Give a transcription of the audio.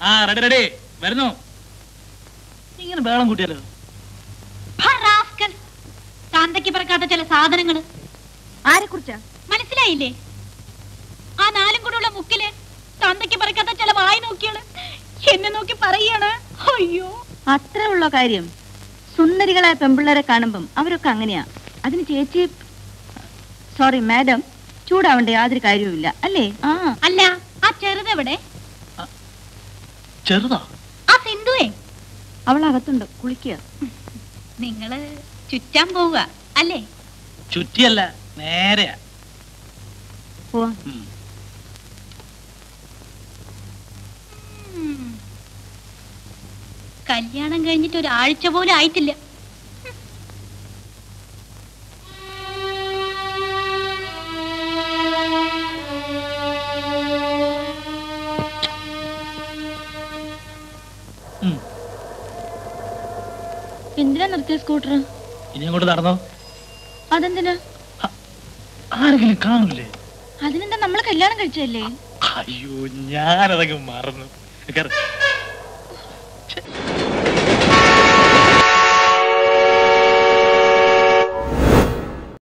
ആ ready ready വരുന്നു ഇങ്ങനെ വേളം കൂട്ടിയാലോ താന്തയ്ക്ക് പറക്കാത്ത ചില സാധനങ്ങള് ആരെ കുറിച്ചാ മനസ്സിലായില്ലേ ആ നാലും കൂടെയുള്ള മുക്കില് തന്തയ്ക്ക് പറക്കാത്ത ചില വായി നോക്കിയാണ് എന്നെ നോക്കി പറയാണ് അയ്യോ അത്രേ ഉള്ള കാര്യം സുന്ദരികളായ പെമ്പിള്ളേരെ കാണുമ്പം അവരൊക്കെ അങ്ങനെയാ അതിന് ചേച്ചി സോറി മാഡം ചൂടാവേണ്ട യാതൊരു കാര്യവുമില്ല അല്ലേ ആ അല്ല ആ ചെറുതെവിടെ ചെറുതാ ആ സിന്ധുവേ അവൾ അകത്തുണ്ട് കുളിക്കുക നിങ്ങള് ചുറ്റാൻ പോവുക അല്ലേ ചുറ്റിയല്ല നേരെയാ പോവാ ഉം. ഉം. കല്യാണം കഴിഞ്ഞിട്ട് ഒരാഴ്ച പോലും ആയിട്ടില്ല ഉം. എന്തിനാ നിർത്തിയ സ്കൂട്ടർ ഇനി അങ്ങോട്ട് നടന്നോ അതെന്തിനാ ആരെങ്കിലും കാണൂലേ അതിനെന്താ നമ്മൾ കല്യാണം കഴിച്ചല്ലേ അയ്യോ ഞാനതങ്ങ് മറന്നു കേറ്.